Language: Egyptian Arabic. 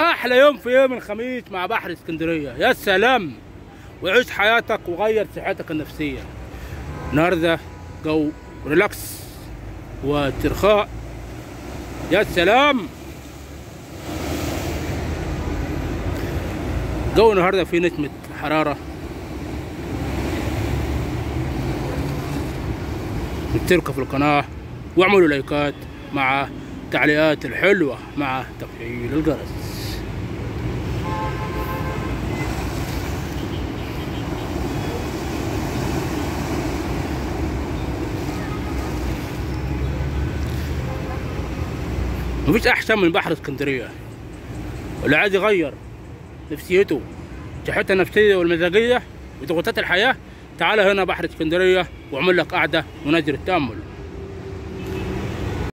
احلى يوم في يوم الخميس مع بحر اسكندريه يا سلام وعيش حياتك وغير صحتك النفسيه النهارده جو ريلاكس واسترخاء يا سلام جو النهارده فيه نسمه حراره اشتركوا في القناه واعملوا لايكات مع تعليقات الحلوه مع تفعيل الجرس مفيش احسن من بحر اسكندريه اللي عايز يغير نفسيته صحته النفسيه والمزاجيه وضغوطات الحياه تعال هنا بحر اسكندريه واعمل لك قعده ونزل التامل